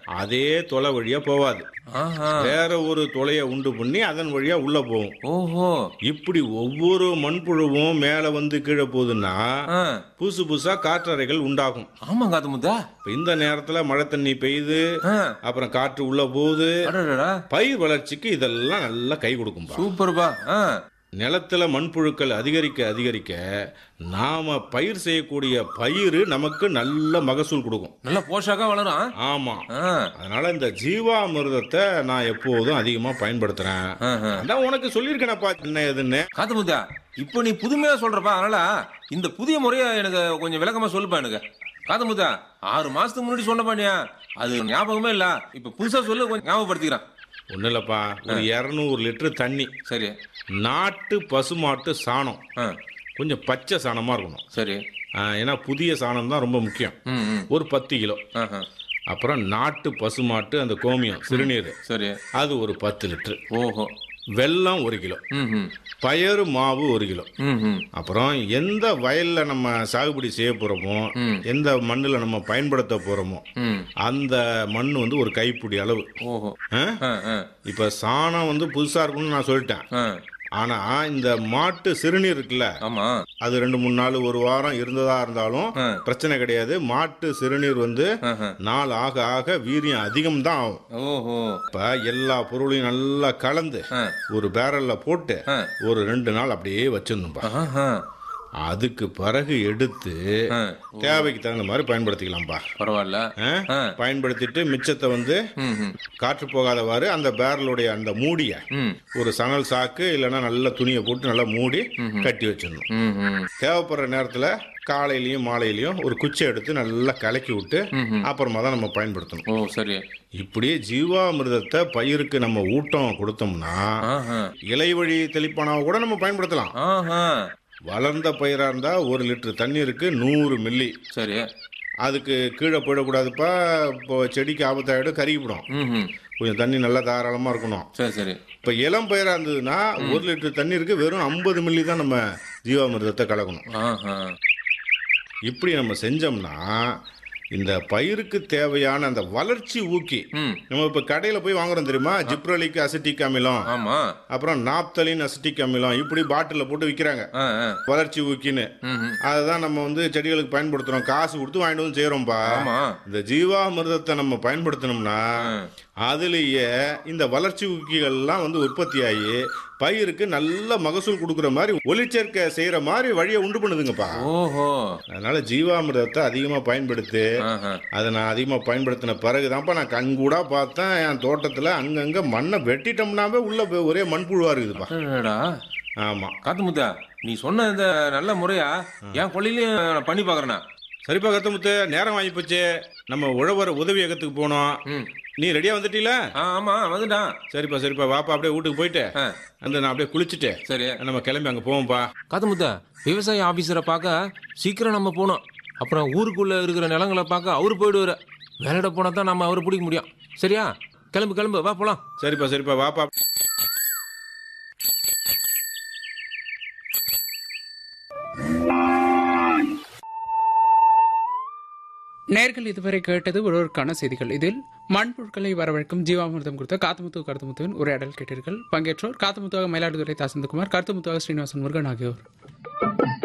அதே தொலை வழியா போவாது ஆஹா வேற ஒரு தொலையை உண்டு பண்ணி அதன் வழியா உள்ள போகும் ஓஹோ இப்படி ஒவ்வொரு மண்புழுவும் மேல வந்து கீழே போகுதுன்னா ஆ. புதுசு புதுசா காற்றறைகள் உண்டாகும் ஆமா காத்து முத்தா இப்ப இந்த நேரத்துல மழை தண்ணி பெய்யுது ஆ. அப்புறம் காற்று உள்ள போகுது அடடடா பயிர் வளர்ச்சிக்கு இதெல்லாம் நல்லா கை கொடுக்கும்பா சூப்பர்ப்பா ஆ நிலத்துல மண்புழுக்கள் அதிகரிக்க அதிகரிக்க நாம பயிர் செய்யக்கூடிய பயிர் நமக்கு நல்ல மகசூல் கொடுக்கும் நல்ல போஷாக்கா வளரும் ஆமா ஆ அதனால இந்த ஜீவாமிர்தத்தை நான் எப்போதும் அதிகமா பயன்படுத்துறேன் ஆஹா. அதான் உனக்கு சொல்லியிருக்கேனப்பா என்ன எதுன்னு காத்து முத்தா இப்போ நீ புதுமையா சொல்றப்பா அதனால இந்த புதிய முறைய எனக்கு கொஞ்சம் விளக்கமா சொல்லுப்பா எனக்கு காத்து முத்தா ஆறு மாசத்துக்கு முன்னாடி சொன்னப்பாண்டியா அது ஞாபகமே இல்ல இப்ப புதுசா சொல்லு கொஞ்சம் ஞாபகப்படுத்திக்கிறேன் ஒன்றும் இல்லைப்பா ஒரு இரநூறு லிட்டர் தண்ணி சரி நாட்டு பசுமாட்டு சாணம் ஆ கொஞ்சம் பச்சை சாணமாக இருக்கணும் சரி ஆ, ஏன்னா புதிய சாணம் தான் ரொம்ப முக்கியம் ம் ம் ஒரு பத்து கிலோ ஆஹா. அப்புறம் நாட்டு பசுமாட்டு அந்த கோமியம் சிறுநீர் சரி அது ஒரு பத்து லிட்டரு ஓஹோ வெல்லம் ஒரு கிலோ ம் ம் பயறு மாவு ஒரு கிலோ ம் ம் அப்புறம் எந்த வயல்ல நம்ம சாகுபடி செய்ய போறோமோ ம். எந்த மண்ணில் நம்ம பயன்படுத்த போறோமோ ம் அந்த மண் வந்து ஒரு கைப்பிடி அளவு ஓஹோ ஆ? ஆ ஆ இப்ப சாணம் வந்து புதுசா இருக்கும்னு நான் சொல்லிட்டேன் ஆ ஆனா இந்த மாட்டு சிறுநீர் இருக்குல்ல ஆமா அது ரெண்டு மூணு நாள் ஒரு வாரம் இருந்ததா இருந்தாலும் ஆ. பிரச்சனை கிடையாது மாட்டு சிறுநீர் வந்து ஆஹா. நாள் ஆக ஆக வீரியம் அதிகம் தான் ஆகும் ஓஹோ இப்ப எல்லா பொருளையும் நல்லா கலந்து ஆ ஒரு பேரல்ல போட்டு ஆ. ஒரு ரெண்டு நாள் அப்படியே வச்சிடணும்பா ஆஹா. அதுக்கு பிறகு எடுத்து ஆ. தேவைக்கு தகுந்த மாதிரி பயன்படுத்திக்கலாம்ப்பா பரவாயில்ல ஆ? ஆ. பயன்படுத்திட்டு மிச்சத்தை வந்து ம் ம் காற்று போகாதவாறு அந்த பேரலுடைய அந்த மூடிய ம் ஒரு சணல் சாக்கு இல்லைன்னா நல்ல துணியை போட்டு நல்லா மூடி கட்டி வச்சிடணும் ம் ம் தேவைப்படுற நேரத்தில் காலையிலயும் மாலையிலயும் ஒரு குச்சை எடுத்து நல்லா கலக்கி விட்டு அப்புறமா தான் நம்ம பயன்படுத்தணும் ஓ சரி இப்படியே ஜீவாமிர்தத்தை பயிருக்கு நம்ம ஊட்டம் கொடுத்தோம்னா ஆஹா இலை வழி தெளிப்பானாவை கூட நம்ம பயன்படுத்தலாம் ஆஹா வளர்ந்த பயிரா இருந்தா ஒரு லிட்டர் தண்ணீருக்கு நூறு மில்லி சரி அதுக்கு கீழே போயிடக்கூடாதுப்பா இப்போ செடிக்கு ஆபத்தாயிடும் கருகிவிடும் ம் ம் கொஞ்சம் தண்ணி நல்லா தாராளமாக இருக்கணும் சரி சரி இப்போ இளம் பயிராக இருந்ததுன்னா ஒரு லிட்டர் தண்ணீருக்கு வெறும் ஐம்பது மில்லி தான் நம்ம ஜீவாமிர்தத்தை கலக்கணும் ஆஹா இப்படி நம்ம செஞ்சோம்னா இந்த பயிருக்கு தேவையான அந்த வளர்ச்சி ஊக்கி ம் நம்ம இப்போ கடையில் போய் வாங்குறோம் தெரியுமா ஜிப்ரலிக் அசிட்டிக் அமிலம் ஆமா அப்புறம் நாப்தலின் அசிட்டிக் அமிலம் இப்படி பாட்டிலில் போட்டு விற்கிறாங்க ஆ ஆ வளர்ச்சி ஊக்கின்னு ம் ம் அதுதான் நம்ம வந்து செடிகளுக்கு பயன்படுத்துறோம் காசு கொடுத்து வாங்கிட்டு வந்து செய்யறோம்பா ஆமா இந்த ஜீவாமிர்தத்தை நம்ம பயன்படுத்தினோம்னா அதுலேயே இந்த வளர்ச்சி ஊக்கிகள்லாம் வந்து உற்பத்தி ஆகி பயிருக்கு நல்ல மகசூல் கொடுக்குற மாதிரி ஒளிச்சேர்க்கை செய்யற மாதிரி வழியை உண்டு பண்ணுதுங்கப்பா ஓஹோ அதனால ஜீவாமிர்தத்தை அதிகமாக பயன்படுத்து ஆஹா அதை நான் அதிகமாக பயன்படுத்தின பிறகுதான்ப்பா நான் கண்கூடா பார்த்தேன் என் தோட்டத்தில் அங்கங்கே மண்ணை வெட்டிட்டோம்னாவே உள்ள போய் ஒரே மண்புழுவா இருக்குதுப்பா அடடா. ஆமாம் காத்து முத்தா நீ சொன்ன இந்த நல்ல முறையா என் கொள்ளையிலயும் நான் பண்ணி பாக்குறேண்ணா சரிப்பா கத்தமுத்து நேரம் வாங்கி போச்சு நம்ம உழவர் உதவியகத்துக்கு போனோம் ம் நீ ரெடியா வந்துட்டீல ஆ ஆமா வந்துட்டான் சரிப்பா சரிப்பா வாப்பா அப்படியே வீட்டுக்கு போயிட்டு ஆ அந்த நான் அப்படியே குளிச்சுட்டு சரி நம்ம கிளம்பி அங்கே போவோம்ப்பா காத்து முத்தா விவசாய ஆபீசரை பார்க்க சீக்கிரம் நம்ம போனோம் அப்புறம் ஊருக்குள்ள இருக்கிற நிலங்களை பார்க்க அவரு போயிடுவாரு வேலையிட போனா தான் நம்ம அவரை பிடிக்க முடியும் சரியா கிளம்பு கிளம்பு வா போலாம் சரிப்பா சரிப்பா வாப்பா நேர்கள் இதுவரை கேட்டது ஒருவருக்கான செய்திகள் இதில் மண்புழுக்களை வரவழைக்கும் ஜீவாமிர்தம் குறித்த காத்தமுத்து கருத்துமுத்துவின் உரையாடல் கேட்டீர்கள் பங்கேற்றோர் காத்தமுத்துவாக மயிலாடுதுறை தாசந்தகுமார் கருத்துமுத்துவாக ஸ்ரீனிவாசன் முருகன் ஆகியோர்